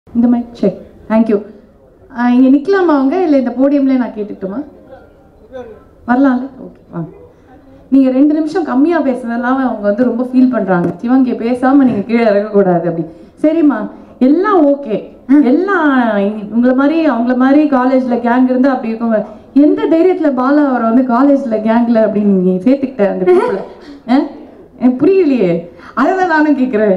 இந்த மாதிரி check thank you இங்கே நிற்கலாமா அவங்க இல்லை இந்த போடியம்ல நான் கேட்டுக்கிட்டுமா வரலாம்ல ஓகே வாங்க நீங்கள் ரெண்டு நிமிஷம் கம்மியாக பேசுனதெல்லாம் அவங்க வந்து ரொம்ப ஃபீல் பண்ணுறாங்க சிவங்க பேசாமல் நீங்கள் கீழே இறங்கக்கூடாது அப்படி சரிம்மா எல்லாம் ஓகே எல்லாம் இ- உங்களை மாதிரி அவங்கள மாதிரி காலேஜில் கேங் இருந்தால் அப்படி இருக்கும் எந்த தைரியத்தில் பாலா அவரை வந்து காலேஜில் கேங்கில் அப்படின்னு நீங்கள் சேர்த்துக்கிட்ட அந்த குரூப்பில் எனக்கு புரியலையே அதை தான் நானும் கேட்குறேன்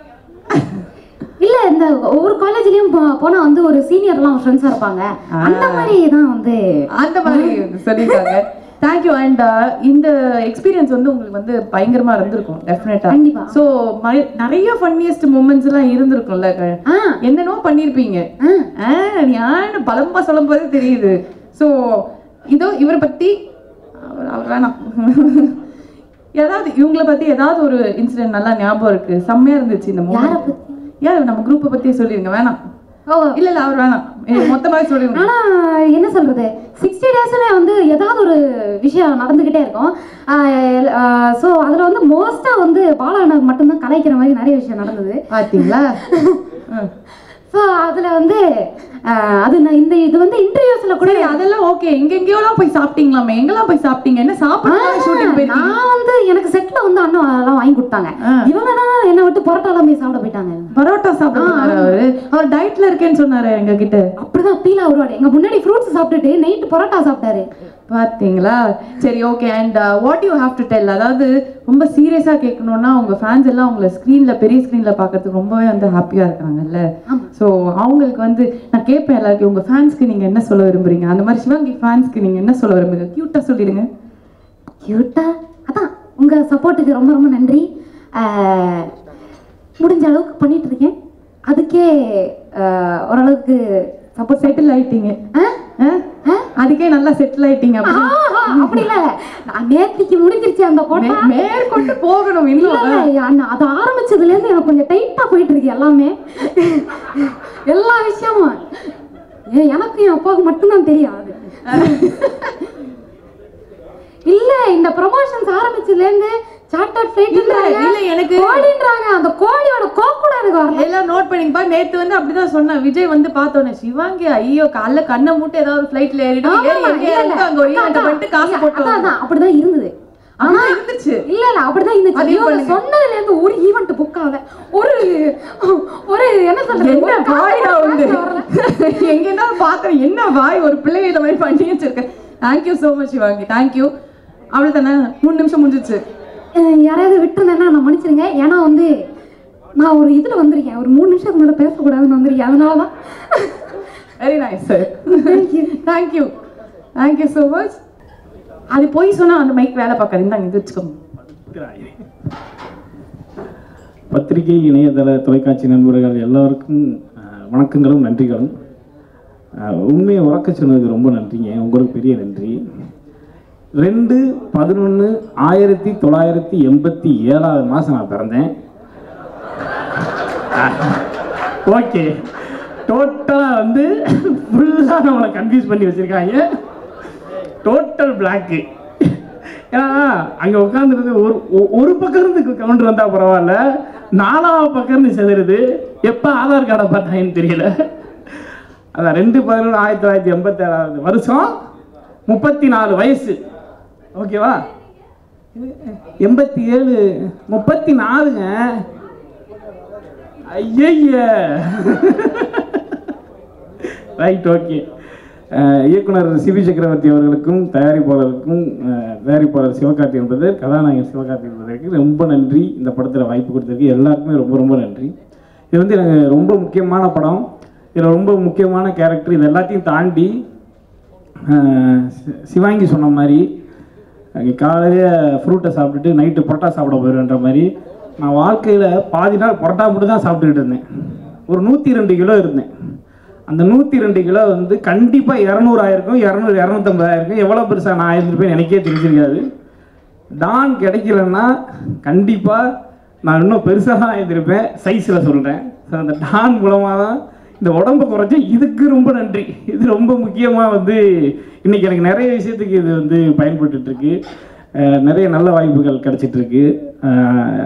இல்ல இந்த ஒவ்வொரு காலேஜ்லயும் போ- போனா வந்து ஒரு சீனியர்லாம் ஃப்ரெண்ட்ஸா இருப்பாங்க அந்த மாதிரி தான் வந்து அந்த மாதிரி சொல்லியிருக்காங்க தேங்க்யூ அண்ட் இந்த எக்ஸ்பீரியன்ஸ் வந்து உங்களுக்கு வந்து பயங்கரமா இருந்திருக்கும் டெஃபினட்டா கண்டிப்பா. ஸோ நிறைய ஃபன்னியஸ்ட் மூமெண்ட்ஸ் எல்லாம் இருந்திருக்கும்ல க- ஆ என்னென்னோ பண்ணியிருப்பீங்க ஆ ஆ ஞான பலமா சொல்லும் போதே தெரியுது ஸோ இதோ இவரை பத்தி அவர் அவர் வேணாம் ஏதாவது இவங்களை பத்தி ஏதாவது ஒரு இன்சிடென்ட் நல்லா ஞாபகம் இருக்கு செம்மையா இருந்துச்சு இந்த யாரை மூமெண்ட் பத்தி? யார் நம்ம குரூப்பை பத்தி சொல்லிருங்க வேணாம் ஓ இல்ல இல்ல அவர் வேணாம் ஏய், மொத்தமாவே சொல்லிருங்க ஆனா என்ன சொல்றது சிக்ஸ்டி டேஸ்ல வந்து ஏதாவது ஒரு விஷயம் நடந்துகிட்டே இருக்கும் ஸோ அதுல வந்து மோஸ்டா வந்து பாலாண்ணனுக்கு மட்டும்தான் கலாய்க்கிற மாதிரி நிறைய விஷயம் நடந்தது பாத்தீங்களா ம். ஸோ அதுல வந்து ஆஹ், அது நான் இந்த இது வந்து இன்டர்வியூஸ்ல கூட சரி அதெல்லாம் ஓகே எங்கெங்கயோலாம் போய் சாப்பிட்டீங்களாமே எங்கெல்லாம் போய் சாப்பிட்டீங்க என்ன சாப்பிட ஷூட்டிங் போயிருக்கீங்க நான் வந்து எனக்கு செட்ல வந்து அண்ணன் அதெல்லாம் வாங்கி கொடுத்தாங்க ஆ. இவங்க தான் என்னை விட்டு பரோட்டாலாம் போய் சாப்பிட போயிட்டாங்க பரோட்டா சாப்பிடுறாரு அவரு அவர் டயட்ல இருக்கேன்னு சொன்னாரு எங்க கிட்ட அப்படிதான் ஃபீல் ஆகுறாரு எங்க முன்னாடி ஃப்ரூட்ஸ் சாப்பிட்டுட்டு நைட்டு பரோட்டா சாப்பிட்டாரு பாத்தீங்களா சரி okay and what you have to tell அதாவது ரொம்ப சீரியஸா கேட்கணும்னா உங்க ஃபேன்ஸ் எல்லாம் உங்களை ஸ்க்ரீன்ல பெரிய ஸ்க்ரீன்ல பார்க்கறதுக்கு ரொம்பவே வந்து ஹாப்பியா இருக்காங்கல்ல ஆமா. ஸோ அவங்களுக்கு வந்து நான் கேட்பேன் எல்லாருக்கும் உங்க ஃபேன்ஸ்க்கு நீங்க என்ன சொல்ல விரும்புறீங்க அந்த மாதிரி சிவங்கி ஃபேன்ஸ்க்கு நீங்க என்ன சொல்ல விரும்புறீங்க கியூட்டா சொல்லிடுங்க கியூட்டா அதான் உங்க சப்போர்ட்டுக்கு ரொம்ப ரொம்ப நன்றி ஆஹ், முடிஞ்ச அளவுக்கு பண்ணிட்டு இருக்கேன் அதுக்கே ஆஹ், ஓரளவுக்கு சப்போர்ட் செட்டில் ஆயிட்டீங்க ஆ? அதுக்கே நல்லா செட்டில் ஆயிட்டீங்க அப்படி அப்படி இல்ல நான் நேத்திக்கு முடிஞ்சிருச்சு அந்த போட்டா மே- மேற்கொண்டு போகணும் இல்ல இன்னும் இல்ல அண்ணா, அது ஆரம்பிச்சதுல இருந்து எனக்கு கொஞ்சம் டைட்டா போயிட்டு இருக்கு எல்லாமே எல்லா விஷயமும் ஏன் எனக்கும் என் அப்பாவுக்கு மட்டும்தான் தெரியும் அது இல்ல இந்த ப்ரமோஷன்ஸ் ஆரம்பிச்சதுல இருந்து சார்ட்டர்ட் ஃபிளைட் இல்ல, இல்ல, எனக்கு- கோழின்றாங்க அந்த கோழியோட கோக்கூட எனக்கு வரல எல்லாம் நோட் பண்ணிப்பா நேத்து வந்து அப்படிதான் சொன்னேன் விஜய் வந்து பார்த்தோன்னே சிவாங்கி ஐயோ காலைல கண்ணை மூட்டு ஏதாவது ஃபிளைட்ல ஏறிடும் ஏறி ஆமா, எங்க இல்ல, இல்ல. இறங்கிட்டு அங்க ஒரு ஈவெண்ட் பண்ணிட்டு காசு இல்ல, போட்டு அதான், அதான், அப்படிதான் இருந்தது ஆனா இருந்துச்சு இல்ல இல்ல அப்படிதான் இருந்துச்சு அதையும் இவங்க பண்ணுங்க. சொன்னதுல இருந்து ஒரு ஈவென்ட் புக் ஆகல ஒரு ஒரு என்ன சொல்றது என்ன ஒரு வாய்டா காசு வந்து வரல. எங்க என்ன பாக்குறேன் என்ன வாய் ஒரு பிள்ளை இந்த மாதிரி பண்ணி வச்சிருக்க thank you so much Shivangi thank you அவ்வளவுதானே மூணு நிமிஷம் முடிஞ்சிச்சு அஹ் யாரையாவது விட்டுருந்தேன்னா நான் மன்னிச்சிருங்க ஏன்னா வந்து நான் ஒரு இதுல வந்திருக்கேன் ஒரு மூணு நிமிஷத்துக்கு மேல பேசக்கூடாதுன்னு வந்திருக்கேன் அதனால தான் very nice sir thank you thank you thank you so much அது போய் சொன்னா அந்த மைக் வேலை பார்க்காது இந்தாங்க இது வச்சுக்கோங்க பத்திரிகை இணையதள தொலைக்காட்சி நண்பர்கள் எல்லாருக்கும் அஹ், வணக்கங்களும் நன்றிகளும் அஹ், உண்மையை உறக்க சொன்னதுக்கு ரொம்ப நன்றிங்க உங்களுக்கு பெரிய நன்றி ரெண்டு பதினொன்று ஆயிரத்தி தொள்ளாயிரத்தி எண்பத்தி ஏழாவது மாதம் நான் பிறந்தேன் ஓகே டோட்டலாக வந்து ஃபுல்லாக நம்மளை கன்ஃபியூஸ் பண்ணி வச்சுருக்காங்க டோட்டல் பிளாக்கு ஏன்னா அங்கே உட்காந்துருந்து ஒரு ஒ- ஒரு பக்கம் இருந்து கவுண்டர் வந்தால் பரவாயில்ல நாலாவது பக்கம் இருந்து செதறுது எப்போ ஆதார் கார்டை பார்த்தாங்கன்னு தெரியல அதான் ரெண்டு பதினொன்று ஆயிரத்தி தொள்ளாயிரத்தி எண்பத்தேழாவது வருஷம் முப்பத்தி நாலு வயசு ஓகேவா எண்பத்தி ஏழு முப்பத்தி நாலுங்க ஐயய்ய ரைட் ஓகே இயக்குனர் சிவி சக்கரவர்த்தி அவர்களுக்கும் தயாரிப்பாளருக்கும் அஹ், தயாரிப்பாளர் சிவகார்த்தி என்பது கதாநாயகன் சிவகார்த்தி என்பதற்கு ரொம்ப நன்றி இந்த படத்தில் வாய்ப்பு கொடுத்ததுக்கு எல்லாருக்குமே ரொம்ப ரொம்ப நன்றி இது வந்து எனக்கு ரொம்ப முக்கியமான படம் இதில் ரொம்ப முக்கியமான கேரக்டர் இது எல்லாத்தையும் தாண்டி அஹ், சி- சிவாங்கி சொன்ன மாதிரி அங்கே காலையில ஃப்ரூட்டை சாப்பிட்டுட்டு நைட்டு பரோட்டா சாப்பிட போயிடுன்ற மாதிரி நான் வாழ்க்கையில் பாதி நாள் பரோட்டா மட்டும் தான் சாப்பிட்டுக்கிட்டு இருந்தேன் ஒரு நூற்றி ரெண்டு கிலோ இருந்தேன் அந்த நூற்றி ரெண்டு கிலோ வந்து கண்டிப்பாக இரநூறு ஆயிருக்கும் இரநூறு இரநூத்தம்பது ஆயிருக்கும் எவ்வளோ பெருசாக நான் இருந்திருப்பேன் எனக்கே தெரிஞ்சிருக்காது டான் கிடைக்கலன்னா கண்டிப்பாக நான் இன்னும் பெருசாக தான் இருந்திருப்பேன் சைஸில் சொல்கிறேன் ஸோ அந்த டான் மூலமாக தான் இந்த உடம்பு குறைச்சேன் இதுக்கு ரொம்ப நன்றி இது ரொம்ப முக்கியமாக வந்து இன்னைக்கு எனக்கு நிறைய விஷயத்துக்கு இது வந்து பயன்பட்டுட்டு இருக்கு அஹ் நிறைய நல்ல வாய்ப்புகள் கிடைச்சிட்டு இருக்கு அஹ்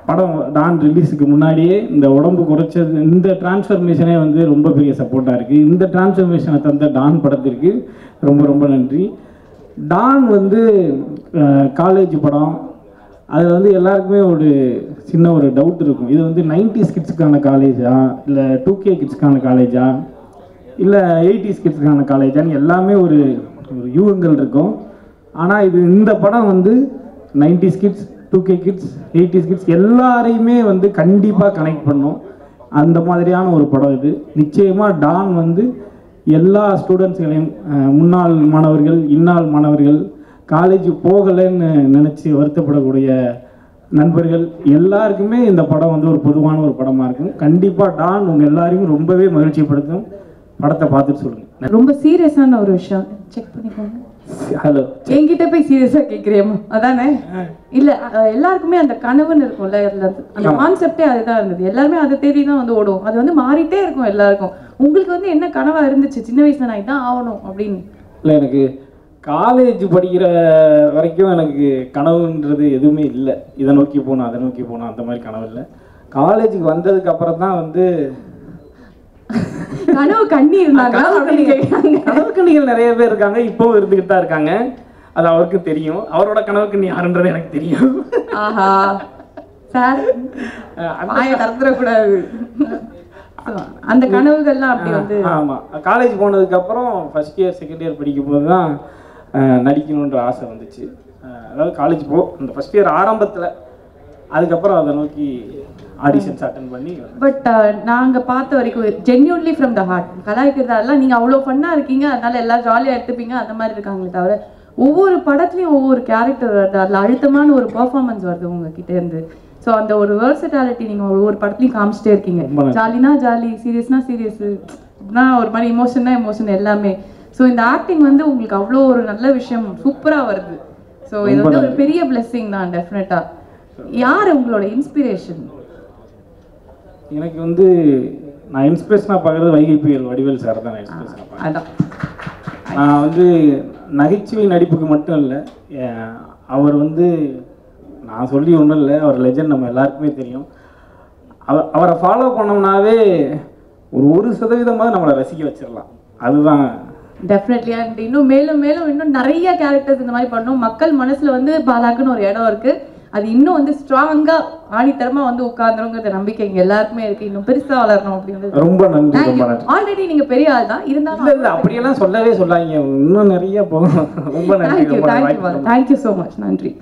படம் டான் ரிலீஸுக்கு முன்னாடியே இந்த உடம்பு குறைச்சது இந்த டிரான்ஸ்ஃபர்மேஷனே வந்து ரொம்ப பெரிய சப்போர்ட்டாக இருக்குது இந்த டிரான்ஸ்ஃபர்மேஷனை தந்த டான் படத்திற்கு ரொம்ப ரொம்ப நன்றி டான் வந்து காலேஜ் படம் அது வந்து எல்லாருக்குமே ஒரு சின்ன ஒரு டவுட் இருக்கும் இது வந்து நைன்டிஸ் கிட்ஸுக்கான காலேஜா இல்லை டூ கே கிட்ஸ்க்கான காலேஜா இல்லை எயிட்டிஸ் கிட்ஸ்க்கான காலேஜான்னு எல்லாமே ஒரு ஒரு யூகங்கள் இருக்கும் ஆனால் இது இந்த படம் வந்து nineties kids two K kids eighties kids எல்லாரையுமே வந்து கண்டிப்பாக கனெக்ட் பண்ணும் அந்த மாதிரியான ஒரு படம் இது நிச்சயமாக டான் வந்து எல்லா ஸ்டூடெண்ட்ஸ்களையும் அஹ், முன்னாள் மாணவர்கள் இன்னாள் மாணவர்கள் காலேஜ் போகலைன்னு நினச்சி வருத்தப்படக்கூடிய நண்பர்கள் எல்லாருக்குமே இந்த படம் வந்து ஒரு பொதுவான ஒரு படமாக இருக்கும் கண்டிப்பாக டான் உங்கள் எல்லாரையும் ரொம்பவே மகிழ்ச்சிப்படுத்தும் படத்தை பார்த்துட்டு சொல்லுங்கள் ரொம்ப சீரியஸான ஒரு விஷயம் செக் பண்ணிக்கோங்க ஹலோ என்கிட்ட போய் சீரியஸா கேக்குறியம்மா அதானே இல்ல அஹ், எல்லாருக்குமே அந்த கனவுன்னு இருக்கும்ல அதுல இருந்து. அந்த கான்செப்டே அதுதான் இருந்தது எல்லாருமே அதை தேடி தான் வந்து ஓடும் அது வந்து மாறிட்டே இருக்கும் எல்லாருக்கும் உங்களுக்கு வந்து என்ன கனவா இருந்துச்சு சின்ன வயசுல நான் இதான் ஆகணும் அப்படின்னு இல்லை எனக்கு காலேஜ் படிக்கிற வரைக்கும் எனக்கு கனவுன்றது எதுவுமே இல்லை இதை நோக்கி போகணும் அதை நோக்கி போகணும் அந்த மாதிரி கனவு இல்லை காலேஜுக்கு வந்ததுக்கு அப்புறம் தான் வந்து கனவு கண்ணி இருந்தாங்க அப்படின்னு கேட்காங்க கனவுக்கண்ணிகள் நிறைய பேர் இருக்காங்க இப்போவும் இருந்துகிட்டு தான் இருக்காங்க அது அவருக்கு தெரியும் அவரோட கனவுக்கண்ணி யாருன்றது எனக்கு தெரியும் ஆஹா சார் வாயை திறந்துடக்கூடாது அந்த கனவுகள்லாம் அப்படி வந்து ஆமாம் காலேஜ் போனதுக்கு அப்புறம் ஃபர்ஸ்ட் இயர் செகண்ட் இயர் படிக்கும்போது தான் அஹ், நடிக்கணுன்ற ஆசை வந்துச்சு அஹ், அதாவது காலேஜ் போ அந்த ஃபர்ஸ்ட் இயர் ஆரம்பத்தில் அதுக்கப்புறம் அதை நோக்கி ஆடிஷன்ஸ் அட்டன் பண்ணி பட் நாங்க பார்த்த வரைக்கும் ஜென்யூன்லி ஃப்ரம் த ஹார்ட் கலாய்க்கிறதாலாம் நீங்க அவ்வளோ ஃபன்னா இருக்கீங்க அதனால எல்லாம் ஜாலியா எடுத்துப்பீங்க அந்த மாதிரி இருக்காங்களே தவிர ஒவ்வொரு படத்துலயும் ஒவ்வொரு கேரக்டர் வருது அதுல அழுத்தமான ஒரு பெர்ஃபார்மன்ஸ் வருது உங்ககிட்ட இருந்து ஸோ அந்த ஒரு வேர்சட்டாலிட்டி நீங்க ஒவ்வொரு படத்துலயும் காமிச்சிட்டே இருக்கீங்க ரொம்ப நன்றி. ஜாலினா ஜாலி சீரியஸ்னா சீரியஸ் ஒரு மாதிரி இமோஷன்னா எமோஷன் எல்லாமே ஸோ இந்த ஆக்டிங் வந்து உங்களுக்கு அவ்வளோ ஒரு நல்ல விஷயம் சூப்பரா வருது ஸோ இது வந்து ஒரு பெரிய blessing தான் டெஃபினட்டா யார் உங்களோட இன்ஸ்பிரேஷன் எனக்கு வந்து நான் இன்ஸ்பிரேஷனாக பார்க்குறது வைகை புயல் வடிவேல் சார் தான் நான் இன்ஸ்பிரேஷனாக பார்க்குறேன் அதான் நான் வந்து நகைச்சுவை நடிப்புக்கு மட்டும் இல்லை அஹ் அவர் வந்து நான் சொல்லி ஒன்றும் இல்லை அவர் லெஜண்ட் நம்ம எல்லாருக்குமே தெரியும் அவ அவரை ஃபாலோ பண்ணோம்னாவே ஒரு ஒரு சதவீதமாவது நம்மளை ரசிக்க வச்சிடலாம் அதுதான் டெஃபினெட்லி அண்ட் இன்னும் மேலும் மேலும் இன்னும் நிறைய கேரக்டர்ஸ் இந்த மாதிரி பண்ணணும் மக்கள் மனசுல வந்து பாலாக்குன்னு ஒரு இடம் இருக்கு அது இன்னும் வந்து ஸ்ட்ராங்கா ஆணித்தரமா வந்து உட்கார்ந்துருங்கிற நம்பிக்கை இங்க எல்லாருக்குமே இருக்கு இன்னும் பெருசா வளரணும் அப்படின்றது ரொம்ப நன்றி ரொம்ப நன்றி ஆல்ரெடி நீங்க பெரிய ஆள் தான் இருந்தாலும் இல்லை இல்லை அப்படியெல்லாம் சொல்லவே சொல்லாங்க இன்னும் நிறைய போகும் ரொம்ப நன்றி தேங்க்யூ ரொம்ப தேங்க்யூ வாய்ப்பு தேங்க்யூ ஸோ மச் நன்றி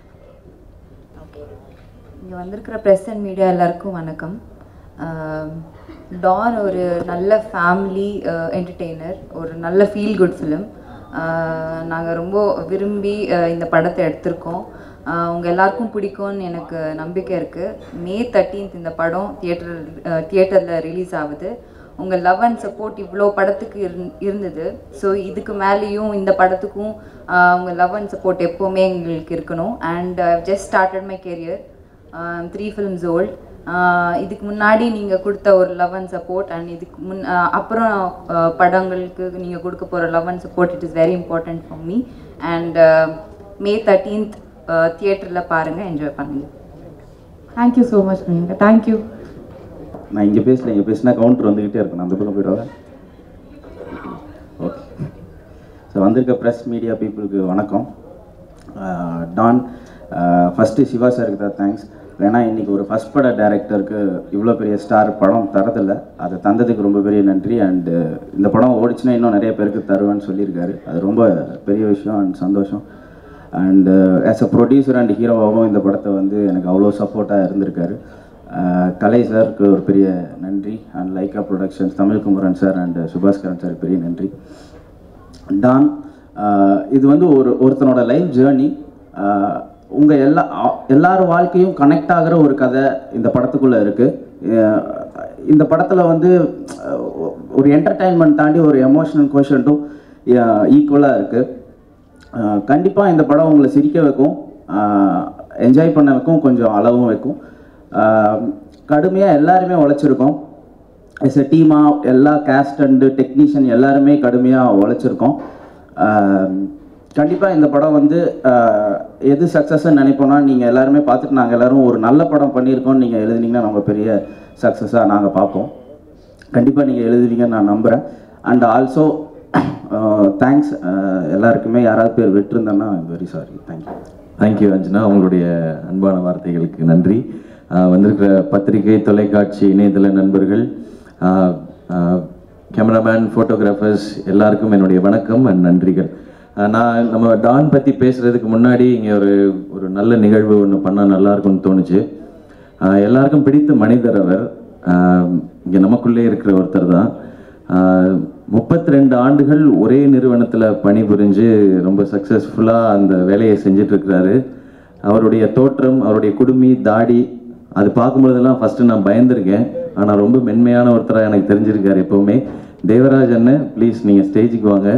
இங்கே வந்திருக்கிற ப்ரெஸ் அண்ட் மீடியா எல்லாருக்கும் வணக்கம் ஆம், டான் ஒரு நல்ல ஃபேமிலி என்டர்டெய்னர் ஒரு நல்ல ஃபீல் குட் ஃபிலிம் நாங்கள் ரொம்ப விரும்பி அஹ், இந்த படத்தை எடுத்திருக்கோம் ஆஹ், உங்க எல்லாருக்கும் பிடிக்கும்னு எனக்கு நம்பிக்கை இருக்குது மே தேர்ட்டீன்த் இந்த படம் தியேட்டர் தியேட்டரில் ரிலீஸ் ஆகுது உங்கள் லவ் அண்ட் சப்போர்ட் இவ்வளோ படத்துக்கு இருந் இருந்தது ஸோ இதுக்கு மேலேயும் இந்த படத்துக்கும் ஆஹ், உங்கள் லவ் அண்ட் சப்போர்ட் எப்போவுமே எங்களுக்கு இருக்கணும் and just started my career three films old இதுக்கு முன்னாடி நீங்கள் கொடுத்த ஒரு லவ் அண்ட் சப்போர்ட் அண்ட் இதுக்கு முன் ஆஹ் அப்புறம் ஆஹ் படங்களுக்கு நீங்கள் கொடுக்க போகிற love and support it is very important for me and May thirteenth தியேட்டரில் பாருங்கள் என்ஜாய் பண்ணுங்கள் தேங்க்யூ ஸோ மச் நீங்க தேங்க்யூ நான் இங்கே பேசல இங்கே பேசினா கவுண்டர் வந்துக்கிட்டே இருக்கும் நான் அந்த பக்கம் போயிடுவேன் ஓகே ஸோ வந்திருக்க ப்ரெஸ் மீடியா பீப்புளுக்கு வணக்கம் ஆஹ் டான் ஃபஸ்ட்டு சிவா சாருக்கு தான் தேங்க்ஸ் ஏன்னா இன்றைக்கி ஒரு ஃபஸ்ட் பட டேரக்டருக்கு இவ்வளோ பெரிய ஸ்டார் படம் தரதில்ல அதை தந்ததுக்கு ரொம்ப பெரிய நன்றி அண்டு இந்த படம் ஓடிச்சுன்னா இன்னும் நிறைய பேருக்கு தருவேன்னு சொல்லியிருக்காரு அது ரொம்ப பெரிய விஷயம் அண்ட் சந்தோஷம் and as a producer and ஹீரோவாகவும் இந்த படத்தை வந்து எனக்கு அவ்வளோ சப்போர்ட்டாக இருந்திருக்காரு ஆஹ் கலை சாருக்கு ஒரு பெரிய நன்றி and Lyca Productions Tamil Kumaran sir and Subaskaran sir பெரிய நன்றி டான் ஆஹ் இது வந்து ஒரு ஒருத்தனோட லைஃப் ஜேர்னி உங்கள் எல்லா அ- எல்லார் வாழ்க்கையும் கனெக்ட் ஆகிற ஒரு கதை இந்த படத்துக்குள்ளே இருக்குது இந்த படத்தில் வந்து அஹ், ஒரு என்டர்டைன்மெண்ட் தாண்டி ஒரு எமோஷனல் கொஷன்ட்டும் ஈக்குவலாக இருக்குது கண்டிப்பாக இந்த படம் உங்களை சிரிக்க வைக்கும் என்ஜாய் பண்ண வைக்கும் கொஞ்சம் அளவும் வைக்கும் கடுமையாக எல்லாருமே உழைச்சிருக்கோம் எஸ் எ டீமாக எல்லா கேஸ்ட் அண்டு டெக்னீஷியன் எல்லாருமே கடுமையாக உழைச்சிருக்கோம் கண்டிப்பாக இந்த படம் வந்து ஆஹ் எது சக்ஸஸ்ன்னு நினைப்போம்னா நீங்கள் எல்லாருமே பார்த்துட்டு நாங்கள் எல்லாரும் ஒரு நல்ல படம் பண்ணியிருக்கோம்னு நீங்கள் எழுதுனீங்கன்னா நம்ம பெரிய சக்ஸஸாக நாங்கள் பார்ப்போம் கண்டிப்பாக நீங்கள் எழுதுவீங்கன்னு நான் நம்புகிறேன் அண்ட் ஆல்சோ தேங்க்ஸ் எல்லாருக்குமே யாராவது பேர் விட்டுருந்தேன்னா very sorry thank you thank you Anjana உங்களுடைய அன்பான வார்த்தைகளுக்கு நன்றி ஆஹ் வந்திருக்கிற பத்திரிகை தொலைக்காட்சி இணையதள நண்பர்கள் கேமராமேன் ஃபோட்டோகிராஃபர்ஸ் எல்லாருக்கும் என்னுடைய வணக்கம் அண்ட் நன்றிகள் ஆஹ் நான் நம்ம டான் பற்றி பேசுகிறதுக்கு முன்னாடி இங்கே ஒரு ஒரு நல்ல நிகழ்வு ஒன்று பண்ணால் நல்லா இருக்கும்னு தோணுச்சு ஆஹ் எல்லாருக்கும் பிடித்த மனிதர் அவர் இங்கே நமக்குள்ளே இருக்கிற ஒருத்தர் தான் முப்பத்தி ரெண்டு ஆண்டுகள் ஒரே நிறுவனத்தில் பணிபுரிஞ்சு ரொம்ப சக்ஸஸ்ஃபுல்லாக அந்த வேலையை செஞ்சுட்டு இருக்கிறாரு அவருடைய தோற்றம் அவருடைய குடுமி தாடி அது பார்க்கும்பொழுதெல்லாம் ஃபஸ்ட்டு நான் பயந்திருக்கேன் ஆனால் ரொம்ப மென்மையான ஒருத்தராக எனக்கு தெரிஞ்சிருக்காரு எப்போவுமே தேவராஜ் அண்ணன் ப்ளீஸ் நீங்கள் ஸ்டேஜுக்கு வாங்க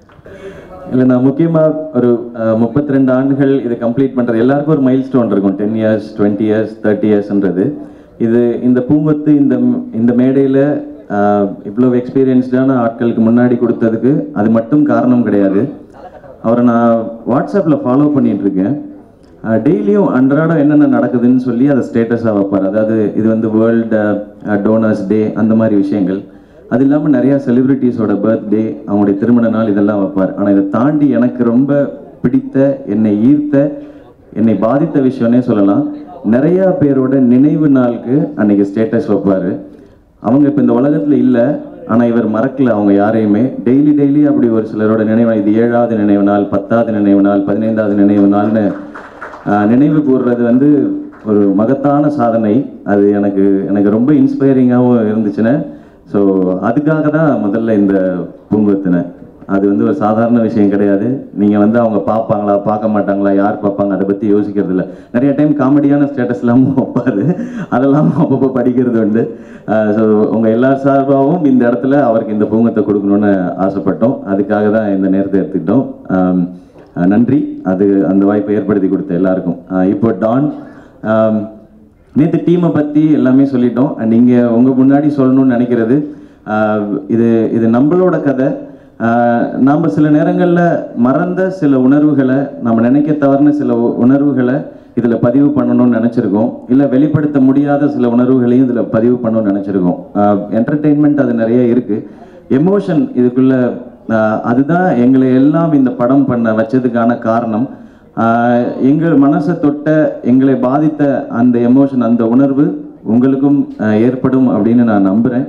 இல்லை நான் முக்கியமாக ஒரு முப்பத்தி ரெண்டு ஆண்டுகள் இதை கம்ப்ளீட் பண்ணுறது எல்லாருக்கும் ஒரு மைல் ஸ்டோன் இருக்கும் ten years twenty years thirty இயர்ஸ்ன்றது இது இந்த பூங்கொத்து இந்த இந்த மேடையில் இவ்வளோ எக்ஸ்பீரியன்ஸ்டான ஆட்களுக்கு முன்னாடி கொடுத்ததுக்கு அது மட்டும் காரணம் கிடையாது அவரை நான் வாட்ஸ்அப்பில் ஃபாலோ பண்ணிட்டு இருக்கேன் டெய்லியும் அன்றாடம் என்னென்ன நடக்குதுன்னு சொல்லி அதை ஸ்டேட்டஸாக வைப்பார் அதாவது இது வந்து வேர்ல்டு டோனர்ஸ் டே அந்த மாதிரி விஷயங்கள் அது இல்லாமல் நிறையா செலிப்ரிட்டிஸோட பர்த்டே அவங்களுடைய திருமண நாள் இதெல்லாம் வைப்பார் ஆனால் இதை தாண்டி எனக்கு ரொம்ப பிடித்த என்னை ஈர்த்த என்னை பாதித்த விஷயம்னே சொல்லலாம் நிறையா பேரோட நினைவு நாளுக்கு அன்னைக்கு ஸ்டேட்டஸ் வைப்பார் அவங்க இப்போ இந்த உலகத்தில் இல்லை ஆனால் இவர் மறக்கல அவங்க யாரையுமே டெய்லி டெய்லி அப்படி ஒரு சிலரோட நினைவு நாள், இது ஏழாவது நினைவு நாள் பத்தாவது நினைவு நாள் பதினைந்தாவது நினைவு நாள்னு ஆஹ், நினைவு கூறுறது வந்து ஒரு மகத்தான சாதனை அது எனக்கு எனக்கு ரொம்ப இன்ஸ்பைரிங்காகவும் இருந்துச்சுன்னு ஸோ அதுக்காக தான் முதல்ல இந்த பூங்கொத்துனை அது வந்து ஒரு சாதாரண விஷயம் கிடையாது நீங்கள் வந்து அவங்க பார்ப்பாங்களா பார்க்க மாட்டாங்களா யார் பார்ப்பாங்க அதை பற்றி யோசிக்கிறது இல்லை நிறைய டைம் காமெடியான ஸ்டேட்டஸ்லாம் வைப்பாரு அதெல்லாம் அப்பப்போ படிக்கிறது உண்டு ஸோ உங்கள் எல்லார் சார்பாகவும் இந்த இடத்துல அவருக்கு இந்த பூங்கத்தை கொடுக்கணும்னு ஆசைப்பட்டோம் அதுக்காக தான் இந்த நேரத்தை எடுத்துக்கிட்டோம் ஆம், அஹ் நன்றி அது அந்த வாய்ப்பை ஏற்படுத்தி கொடுத்த எல்லாருக்கும் அஹ் இப்போ டான் ஆம், நேற்று டீமை பற்றி எல்லாமே சொல்லிட்டோம் அண்ட் நீங்கள் உங்கள் முன்னாடி சொல்லணும்னு நினைக்கிறது ஆஹ் இது இது நம்மளோட கதை நாம் சில நேரங்களில் மறந்த சில உணர்வுகளை நம்ம நினைக்க தவறுன சில உ- உணர்வுகளை இதில் பதிவு பண்ணணும்னு நினச்சிருக்கோம் இல்லை வெளிப்படுத்த முடியாத சில உணர்வுகளையும் இதில் பதிவு பண்ணணும்னு நினச்சிருக்கோம் என்டர்டெயின்மெண்ட் அது நிறைய இருக்குது எமோஷன் இதுக்குள்ள ஆஹ் அதுதான் எங்களை எல்லாம் இந்த படம் பண்ண வச்சதுக்கான காரணம் ஆஹ் எங்கள் மனசை தொட்ட எங்களை பாதித்த அந்த எமோஷன் அந்த உணர்வு உங்களுக்கும் ஆஹ் ஏற்படும் அப்படின்னு நான் நம்புகிறேன்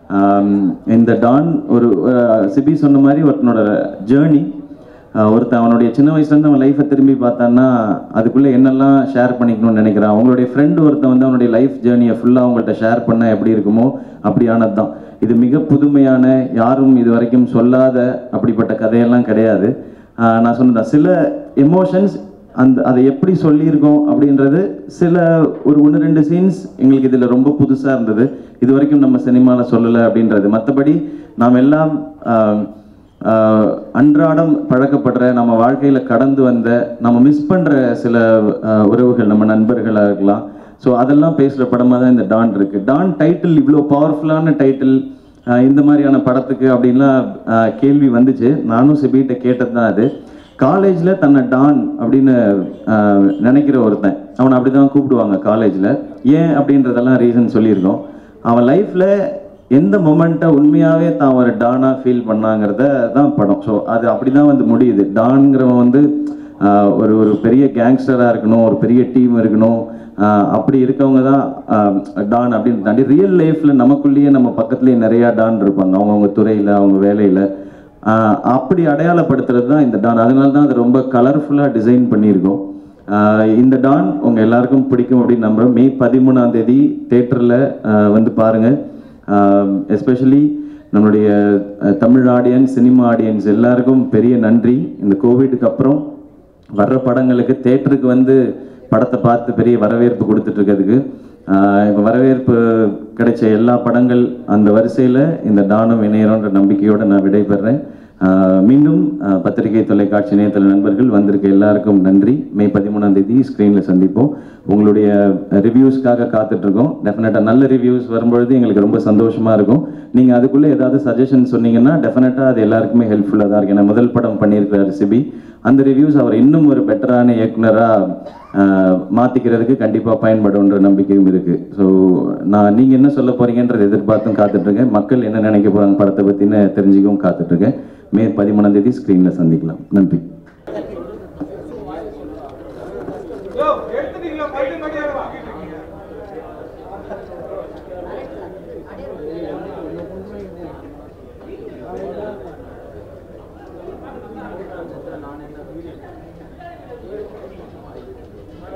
இந்த டான் ஒரு ஆஹ் சிபி சொன்ன மாதிரி ஒருத்தனோட ஜேர்னி ஒருத்தன் அவனுடைய சின்ன வயசுலேருந்து அவன் லைஃப்பை திரும்பி பார்த்தான்னா அதுக்குள்ளே என்னெல்லாம் ஷேர் பண்ணிக்கணும்னு நினைக்கிறான் அவங்களுடைய ஃப்ரெண்டு ஒருத்தன் வந்து அவனுடைய லைஃப் ஜேர்னியை ஃபுல்லாக அவங்கள்ட்ட ஷேர் பண்ண எப்படி இருக்குமோ அப்படியானது தான் இது மிக புதுமையான யாரும் இது வரைக்கும் சொல்லாத அப்படிப்பட்ட கதையெல்லாம் கிடையாது ஆஹ் நான் சொன்னதான் சில எமோஷன்ஸ் அந்த அதை எப்படி சொல்லியிருக்கோம் அப்படின்றது சில ஒரு ஒன்று ரெண்டு சீன்ஸ் எங்களுக்கு இதில் ரொம்ப புதுசாக இருந்தது இது வரைக்கும் நம்ம சினிமாவில் சொல்லலை அப்படின்றது மற்றபடி நாம் எல்லாம் ஆஹ், ஆஹ், அன்றாடம் பழக்கப்படுற நம்ம வாழ்க்கையில் கடந்து வந்த நம்ம மிஸ் பண்ணுற சில ஆஹ், உறவுகள் நம்ம நண்பர்களாக இருக்கலாம் ஸோ அதெல்லாம் பேசுகிற படமாக தான் இந்த டான் இருக்குது டான் டைட்டில் இவ்வளோ பவர்ஃபுல்லான டைட்டில் இந்த மாதிரியான படத்துக்கு அப்படின்லாம் ஆஹ், கேள்வி வந்துச்சு நானும் சிபிகிட்ட கேட்டது தான் அது காலேஜில் தன்னை டான் அப்படின்னு ஆஹ், நினைக்கிற ஒருத்தன் அவனை அப்படி தான் கூப்பிடுவாங்க காலேஜில் ஏன் அப்படின்றதெல்லாம் ரீசன் சொல்லியிருக்கோம் அவன் லைஃப்பில் எந்த மொமெண்ட்டை உண்மையாகவே தான் ஒரு டானாக ஃபீல் பண்ணாங்கிறத தான் படம் ஸோ அது அப்படி தான் வந்து முடியுது டான்ங்கிறவன் வந்து ஆஹ், ஒரு ஒரு பெரிய கேங்ஸ்டராக இருக்கணும் ஒரு பெரிய டீம் இருக்கணும் ஆஹ், அப்படி இருக்கவங்க தான் ஆஹ், டான் அப்படின்னு தாண்டி ரியல் லைஃப்பில் நமக்குள்ளேயே நம்ம பக்கத்துலேயே நிறையா டான் இருப்பாங்க அவங்கவுங்க துறையில் அவங்க வேலையில் ஆஹ் அப்படி அடையாளப்படுத்துறது தான் இந்த டான் அதனால தான் அது ரொம்ப கலர்ஃபுல்லாக டிசைன் பண்ணியிருக்கோம் ஆஹ் இந்த டான் உங்கள் எல்லாருக்கும் பிடிக்கும் அப்படின்னு நம்புகிறோம் மே பதிமூணாம் தேதி தேட்டரில் வந்து பாருங்கள் எஸ்பெஷலி நம்மளுடைய அஹ், தமிழ் ஆடியன்ஸ் சினிமா ஆடியன்ஸ் எல்லாருக்கும் பெரிய நன்றி இந்த கோவிடுக்கு அப்புறம் வர்ற படங்களுக்கு தேட்டருக்கு வந்து படத்தை பார்த்து பெரிய வரவேற்பு கொடுத்துட்டு இருக்கிறதுக்கு இப்போ வரவேற்பு கிடைச்ச எல்லா படங்கள் அந்த வரிசையில் இந்த டானம் இணையறோன்ற நம்பிக்கையோடு நான் விடைபெறேன் ஆஹ் மீண்டும் ஆஹ் பத்திரிகை தொலைக்காட்சி இணையதள நண்பர்கள் வந்திருக்க எல்லாருக்கும் நன்றி மே பதிமூணாம் தேதி ஸ்க்ரீனில் சந்திப்போம் உங்களுடைய ரிவ்யூஸ்க்காக காத்துட்ருக்கோம் டெஃபினட்டாக நல்ல ரிவ்யூஸ் வரும்பொழுது எங்களுக்கு ரொம்ப சந்தோஷமாக இருக்கும் நீங்கள் அதுக்குள்ளே ஏதாவது சஜஷன் சொன்னீங்கன்னா டெஃபினட்டாக அது எல்லாருக்குமே ஹெல்ப்ஃபுல்லாக தான் இருக்கு ஏன்னா முதல் படம் பண்ணியிருக்கிறாரு சிபி அந்த ரிவ்யூஸ் அவர் இன்னும் ஒரு பெட்டரான இயக்குனராக மாற்றிக்கிறதுக்கு கண்டிப்பாக பயன்படும்ன்ற நம்பிக்கையும் இருக்குது ஸோ நான் நீங்கள் என்ன சொல்ல போகிறீங்கன்றதை எதிர்பார்த்தும் காத்துட்ருக்கேன் மக்கள் என்ன நினைக்க போகிறாங்க படத்தை பற்றின்னு தெரிஞ்சுக்கவும் காத்துட்ருக்கேன் மே பதிமூணாம் தேதி ஸ்க்ரீனில் சந்திக்கலாம் நன்றி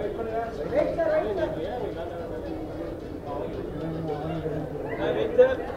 Right, sir.